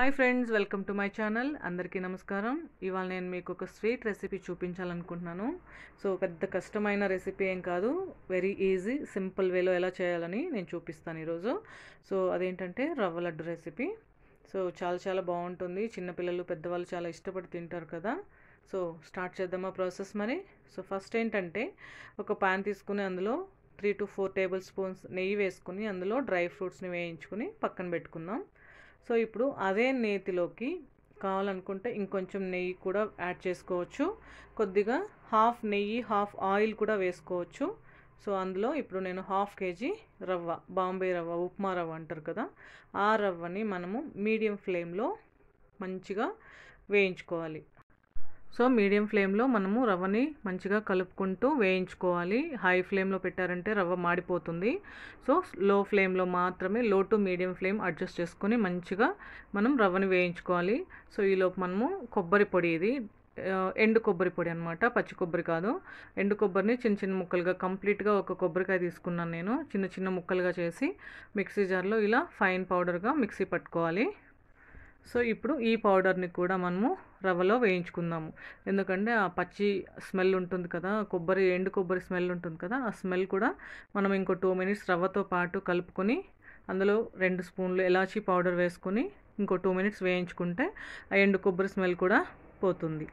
hi friends welcome to my channel అందరికీ నమస్కారం ఇవాళ నేను మీకు ఒక స్వీట్ రెసిపీ చూపించాలనుకుంటున్నాను సో పెద్ద కష్టమైన రెసిపీ ఏం కాదు వెరీ ఈజీ సింపుల్ వేలో ఎలా చేయాలని నేను చూపిస్తాను ఈరోజు సో అదేంటంటే రవ్వ లడ్డు రెసిపీ సో చాలా చాలా బాగుంటుంది చిన్నపిల్లలు పెద్దవాళ్ళు చాలా ఇష్టపడి తింటారు కదా సో స్టార్ట్ చేద్దామా ప్రాసెస్ మరి సో ఫస్ట్ ఏంటంటే ఒక పాన్ తీసుకుని అందులో three to four tablespoons నెయ్యి వేసుకుని అందులో డ్రై ఫ్రూట్స్ని వేయించుకుని పక్కన పెట్టుకుందాం సో ఇప్పుడు అదే నేతిలోకి కావాలనుకుంటే ఇంకొంచెం నెయ్యి కూడా యాడ్ చేసుకోవచ్చు కొద్దిగా హాఫ్ నెయ్యి హాఫ్ ఆయిల్ కూడా వేసుకోవచ్చు సో అందులో ఇప్పుడు నేను హాఫ్ కేజీ రవ్వ బాంబే రవ్వ ఉప్మా రవ్వ అంటారు కదా ఆ రవ్వని మనము మీడియం ఫ్లేమ్లో మంచిగా వేయించుకోవాలి సో మీడియం ఫ్లేమ్లో మనము రవ్వని మంచిగా కలుపుకుంటూ వేయించుకోవాలి హై ఫ్లేమ్లో పెట్టారంటే రవ్వ మాడిపోతుంది సో లో ఫ్లేమ్లో మాత్రమే లో టు మీడియం ఫ్లేమ్ అడ్జస్ట్ చేసుకొని మంచిగా మనం రవ్వని వేయించుకోవాలి సో ఈలోపు మనము కొబ్బరి పొడి ఇది ఎండు కొబ్బరి పొడి అనమాట పచ్చి కొబ్బరి కాదు ఎండు కొబ్బరిని చిన్న చిన్న ముక్కలుగా కంప్లీట్గా ఒక కొబ్బరికాయ తీసుకున్నాను నేను చిన్న చిన్న ముక్కలుగా చేసి మిక్సీ జార్లో ఇలా ఫైన్ పౌడర్గా మిక్సీ పట్టుకోవాలి సో ఇప్పుడు ఈ పౌడర్ని కూడా మనము రవ్వలో వేయించుకుందాము ఎందుకంటే ఆ పచ్చి స్మెల్ ఉంటుంది కదా కొబ్బరి ఎండు కొబ్బరి స్మెల్ ఉంటుంది కదా ఆ స్మెల్ కూడా మనం ఇంకో టూ మినిట్స్ రవ్వతో పాటు కలుపుకొని అందులో రెండు స్పూన్లు ఎలాచీ పౌడర్ వేసుకొని ఇంకో టూ మినిట్స్ వేయించుకుంటే ఆ ఎండు కొబ్బరి స్మెల్ కూడా పోతుంది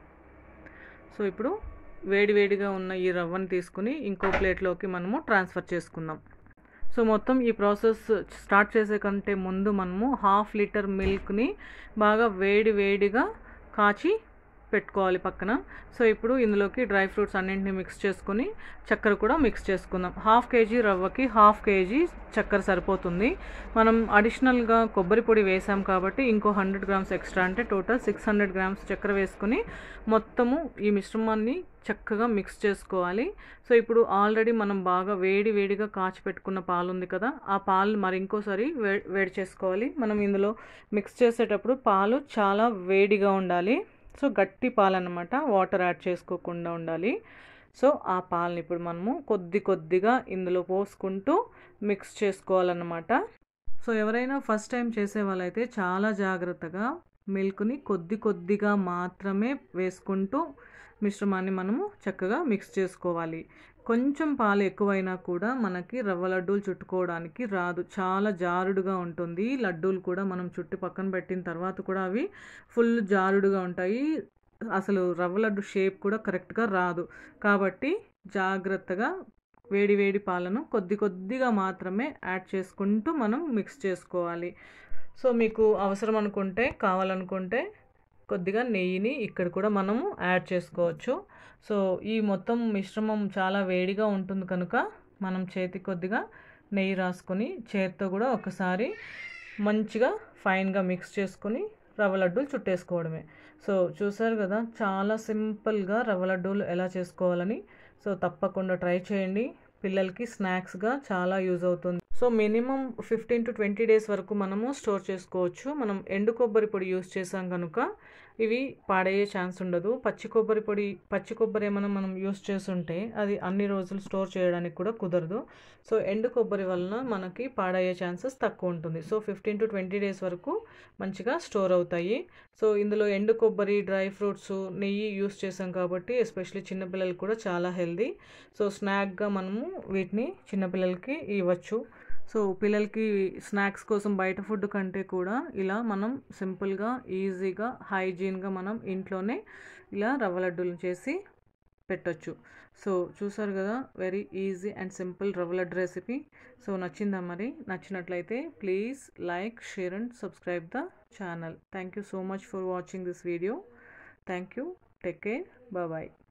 సో ఇప్పుడు వేడివేడిగా ఉన్న ఈ రవ్వని తీసుకుని ఇంకో ప్లేట్లోకి మనము ట్రాన్స్ఫర్ చేసుకుందాం సో మొత్తం ఈ ప్రాసెస్ స్టార్ట్ చేసే కంటే ముందు మనము హాఫ్ లీటర్ మిల్క్ని బాగా వేడి వేడిగా కాచి పెట్టుకోవాలి పక్కన సో ఇప్పుడు ఇందులోకి డ్రై ఫ్రూట్స్ అన్నింటినీ మిక్స్ చేసుకొని చక్కెర కూడా మిక్స్ చేసుకుందాం హాఫ్ కేజీ రవ్వకి హాఫ్ కేజీ చక్కెర సరిపోతుంది మనం అడిషనల్గా కొబ్బరి పొడి వేసాం కాబట్టి ఇంకో హండ్రెడ్ గ్రామ్స్ ఎక్స్ట్రా అంటే టోటల్ సిక్స్ హండ్రెడ్ గ్రామ్స్ చక్కెర వేసుకొని మొత్తము ఈ మిశ్రమాన్ని చక్కగా మిక్స్ చేసుకోవాలి సో ఇప్పుడు ఆల్రెడీ మనం బాగా వేడి వేడిగా కాచి పెట్టుకున్న పాలు ఉంది కదా ఆ పాలు మరి ఇంకోసారి వే వేడి చేసుకోవాలి మనం ఇందులో మిక్స్ చేసేటప్పుడు పాలు చాలా వేడిగా ఉండాలి సో గట్టి పాలు అనమాట వాటర్ యాడ్ చేసుకోకుండా ఉండాలి సో ఆ పాలని ఇప్పుడు మనము కొద్ది కొద్దిగా ఇందులో పోసుకుంటూ మిక్స్ చేసుకోవాలన్నమాట సో ఎవరైనా ఫస్ట్ టైం చేసే వాళ్ళైతే చాలా జాగ్రత్తగా మిల్క్ని కొద్ది కొద్దిగా మాత్రమే వేసుకుంటూ మిశ్రమాన్ని మనము చక్కగా మిక్స్ చేసుకోవాలి కొంచెం పాలు ఎక్కువైనా కూడా మనకి రవ్వ లడ్డూలు చుట్టుకోవడానికి రాదు చాలా జారుడుగా ఉంటుంది లడ్డూలు కూడా మనం చుట్టి పక్కన పెట్టిన తర్వాత కూడా అవి ఫుల్ జారుడుగా ఉంటాయి అసలు రవ్వ లడ్డు షేప్ కూడా కరెక్ట్గా రాదు కాబట్టి జాగ్రత్తగా వేడి వేడి పాలను కొద్ది కొద్దిగా మాత్రమే యాడ్ చేసుకుంటూ మనం మిక్స్ చేసుకోవాలి సో మీకు అవసరం అనుకుంటే కావాలనుకుంటే కొద్దిగా నెయ్యిని ఇక్కడ కూడా మనము యాడ్ చేసుకోవచ్చు సో ఈ మొత్తం మిశ్రమం చాలా వేడిగా ఉంటుంది కనుక మనం చేతి కొద్దిగా నెయ్యి రాసుకొని చేతితో కూడా ఒకసారి మంచిగా ఫైన్గా మిక్స్ చేసుకొని రవ్వ లడ్డూలు చుట్టేసుకోవడమే సో చూసారు కదా చాలా సింపుల్గా రవ్వ లడ్డూలు ఎలా చేసుకోవాలని సో తప్పకుండా ట్రై చేయండి పిల్లలకి స్నాక్స్గా చాలా యూజ్ అవుతుంది so minimum fifteen to twenty days వరకు మనము స్టోర్ చేసుకోవచ్చు మనం ఎండు కొబ్బరి పొడి యూస్ చేసాం కనుక ఇవి పాడయ్యే ఛాన్స్ ఉండదు పచ్చి కొబ్బరి పొడి పచ్చి కొబ్బరి ఏమైనా మనం యూస్ చేస్తుంటే అది అన్ని రోజులు స్టోర్ చేయడానికి కూడా కుదరదు సో ఎండు కొబ్బరి వలన మనకి పాడయ్యే ఛాన్సెస్ తక్కువ ఉంటుంది so fifteen to twenty days వరకు మంచిగా స్టోర్ అవుతాయి సో ఇందులో ఎండు కొబ్బరి డ్రై ఫ్రూట్స్ నెయ్యి యూస్ చేసాం కాబట్టి ఎస్పెషల్లీ చిన్నపిల్లలకి కూడా చాలా హెల్దీ సో స్నాక్గా మనము వీటిని చిన్నపిల్లలకి ఇవ్వచ్చు సో పిల్లలకి స్నాక్స్ కోసం బయట ఫుడ్ కంటే కూడా ఇలా మనం సింపుల్గా ఈజీగా హైజీన్గా మనం ఇంట్లోనే ఇలా రవ్వ లడ్డూలు చేసి పెట్టొచ్చు సో చూసారు కదా వెరీ ఈజీ అండ్ సింపుల్ రవ్వ లడ్డు రెసిపీ సో నచ్చిందా మరి నచ్చినట్లయితే please like share and subscribe the channel thank you so much for watching this video thank you take care bye